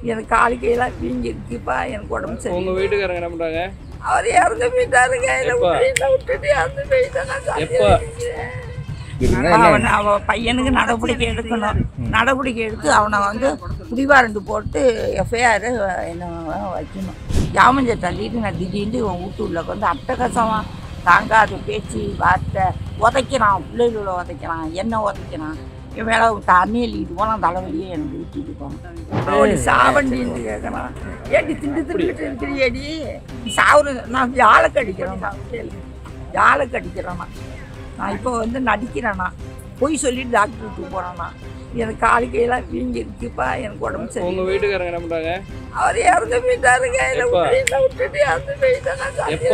எனக்கு காலு கையெல்லாம் வீங்கிருக்குப்பா எனக்கு உடம்பு சரி உங்க வீட்டுக்காரங்க என்ன பண்றாங்க அவர் இறந்து போயிட்டாருங்க என்னை எப்ப? விட்டு என்னை விட்டுட்டு இறந்து போயிட்டான் எப்ப? இதுன்னா என்ன அவன் அவ பையனுக்கு நடவடிக்கை எடுக்கணும் நடவடிக்கை எடுத்து அவனை வந்து குடிவாரண்டு போட்டு எஃப்ஐஆர் என்ன வைக்கணும் ஜாமஞ்ச தள்ளிட்டு நான் திடீர்னு இவன் வீட்டு உள்ள வந்து அட்டகாசமா தாங்காத பேச்சு வார்த்தை உதைக்கிறான் பிள்ளைகளை உதைக்கிறான் என்ன உதைக்கிறான் இவன் மேலே தண்ணி அள்ளிட்டு போனால் தலைவலியே எனக்கு ஊற்றிட்டு போனான் சாவண்டின்னு கேட்குறான் ஏடி திண்டு திண்டுட்டு இருக்கிறியடி சாவுற நான் ஜாலக்கு அடிக்கிறேன் நான் ஜாலக்கு அடிக்கிறேன் நான் நான் இப்போ வந்து நடிக்கிறேண்ணா பொய் சொல்லிட்டு டாக்டருக்கு போகிறேண்ணா எனக்கு காலு கையெல்லாம் வீங்கி இருக்குப்பா எனக்கு உடம்பு சரி உங்க வீட்டுக்காரங்க என்ன பண்றாங்க அவர் இறந்து போயிட்டாருங்க என்னை எப்ப? விட்டு என்னை விட்டுட்டு இறந்து போயிட்டான் எப்ப?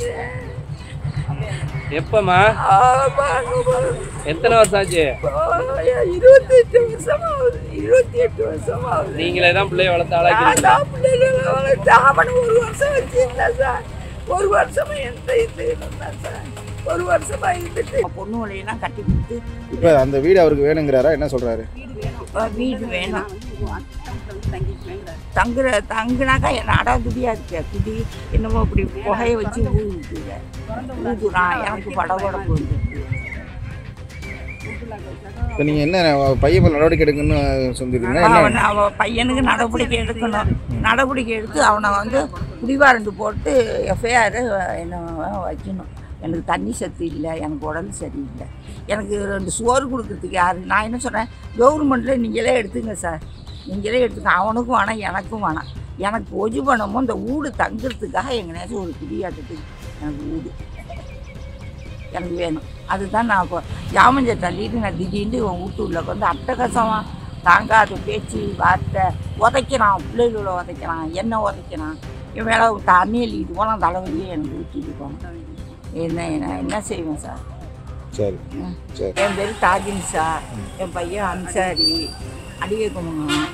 எப்பமா எத்தனை வருஷம் ஆச்சு இருபத்தி எட்டு வருஷம் ஆகுது இருபத்தி எட்டு வருஷம் ஆகுது நீங்களே தான் பிள்ளைய வளர்த்து ஆளாக்கி நான் தான் பிள்ளைகளை வளர்த்து அவனை ஒரு வருஷம் வச்சிருந்தேன் சார் ஒரு வருஷமா எந்த இது இருந்தேன் சார் ஒரு வருஷமா இருந்துட்டு பொண்ணு வழியெல்லாம் கட்டி கொடுத்து இப்போ அந்த வீடு அவருக்கு வேணுங்கிறாரா என்ன சொல்றாரு அஹ் வீடு வேணும் தங்குற தங்குனாக்கா என்ன அடாதுடியா இருக்க குடி என்னமோ இப்படி புகைய வச்சு ஊதுங்க ஊதுறான் எனக்கு படபடப்பு வந்துருக்கு இப்போ நீங்கள் என்ன பையன் மேல நடவடிக்கை எடுக்கணும்னு சொல்லிருக்கீங்க என்ன அவன் அவ பையனுக்கு நடவடிக்கை எடுக்கணும் நடவடிக்கை எடுத்து அவனை வந்து குடிவாரண்டு போட்டு எஃப்ஐஆர் என்ன வைக்கணும் எனக்கு தண்ணி சத்து இல்லை எனக்கு உடம்பு சரியில்லை எனக்கு ரெண்டு சோறு கொடுக்கறதுக்கு யாரு நான் என்ன சொன்னேன் கவர்மெண்ட்டில் நீங்களே எடுத்துங்க சார் நீங்களே எடுத்துங்க அவனுக்கும் வேணாம் எனக்கும் வேணாம் எனக்கு ஒஜு பணமும் இந்த வீடு தங்குறதுக்காக எங்கேனாச்சும் ஒரு குடியாட்டத்துக்கு எனக்கு வீடு எனக்கு வேணும் அதுதான் நான் இப்போ ஜாமஞ்ச தள்ளிட்டு நான் திடீர்னு இவன் வீட்டு உள்ள வந்து அட்டகாசமா தாங்காத பேச்சு வார்த்தை உதைக்கிறான் பிள்ளைகளை உதைக்கிறான் என்ன உதைக்கிறான் இவன் மேலே தண்ணி அள்ளிட்டு போனால் தலைவலியே எனக்கு ஊற்றிட்டு போனான் என்ன என்ன என்ன செய்வேன் சார் சரி சரி என் பேர் தாஜின் சார் என் பையன் அன்சாரி அடிகை குமங்கலம்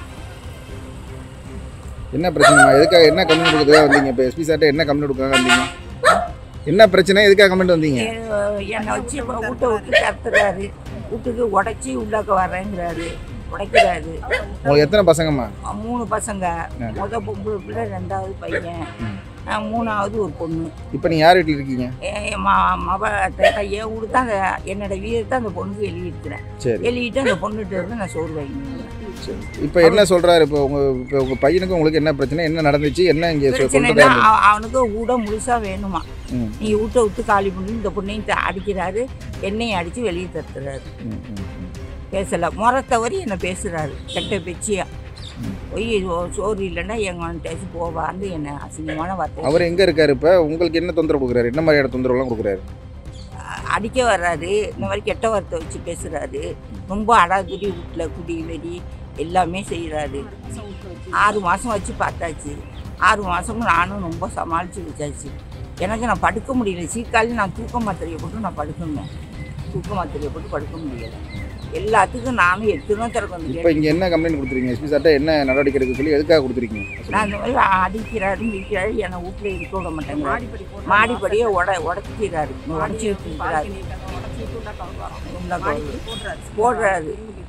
என்ன பிரச்சனைமா எதுக்காக என்ன கம்ப்ளைண்ட் கொடுக்குறதா வந்தீங்க இப்போ எஸ்பி சார்ட்ட என்ன கம்ப்ளைண்ட் கொடுக்காங்க வந்தீங்க என்ன பிரச்சனை எதுக்காக கம்ப்ளைண்ட் வந்தீங்க எ- என்னை வச்சு இப்போ வீட்டை விட்டு கத்துறாரு வீட்டுக்கு உடச்சி உள்ளாக்க வரேங்கிறாரு உடைக்கிறாரு உங்களுக்கு எத்தனை பசங்கம்மா மூணு பசங்க முத பொம்பளை பிள்ளை ரெண்டாவது பையன் அஹ் மூணாவது ஒரு பொண்ணு இப்போ நீங்கள் யார் வீட்டில் இருக்கீங்க என் ம- மவ த- என் வீடு தான் அந்த என்னோட வீடு அந்த பொண்ணுக்கு எழுதியிருக்கிறேன் சரி எழுதிட்டு அந்த பொண்ணுகிட்ட இருந்து நான் சோறு வாங்கினேன் சரி இப்போ என்ன சொல்றாரு இப்போ உங்க இப்போ உங்க பையனுக்கும் உங்களுக்கு என்ன பிரச்சனை என்ன நடந்துச்சு என்ன இங்கே பிரச்சனைனா சொல்றது அவ- அவனுக்கு வீட முழுசா வேணுமா ம் நீ வீட்டை விட்டு காலி பண்ணி இந்த பொண்ணையும் த- அடிக்கிறாரு என்னையும் அடித்து வெளியே தத்துறாரு ம், ம், ம். பேசலை முறை தவறி என்னை பேசுகிறாரு கெட்ட பேச்சியா போய் சோறு இல்லைன்னா எங்க வந்துட்டாச்சு போவான்னு என்னை அசிங்கமான வார்த்தை அவர் எங்க இருக்காரு இப்போ உங்களுக்கு என்ன தொந்தரவு கொடுக்குறாரு என்ன மாதிரியான தொந்தரவுலாம் கொடுக்குறாரு அ- அடிக்க வர்றாரு இந்த மாதிரி கெட்ட வார்த்தை வச்சு பேசுகிறாரு ரொம்ப அடாதுடி வீட்டில் குடி வெடி எல்லாமே செய்கிறாரு ஆறு மாதம் வச்சு பார்த்தாச்சு ஆறு மாதமும் நானும் ரொம்ப சமாளித்து வச்சாச்சு எனக்கு நான் படுக்க முடியல சீக்காலி நான் தூக்க மாத்திரையை போட்டு நான் படுக்கணும் தூக்க மாத்திரையை போட்டு படுக்க முடியல எல்லாத்துக்கும் நானும் எத்தனோ திறக்க இப்போ இங்கே என்ன கம்ப்ளைண்ட் கொடுத்துருக்கீங்க எஸ்பி சார்ட்ட என்ன நடவடிக்கை எடுக்க சொல்லி எதுக்காக கொடுத்துருக்கீங்க நான் இந்த மாதிரி அடிக்கிறாரு மிதிக்கிறாரு என்னை வீட்டில் இருக்க விட மாட்டேங்கிறாரு மாடிப்படியே உட உடச்சிக்கிறாரு உடச்சி விட்டுருக்கிறாரு போடுறாரு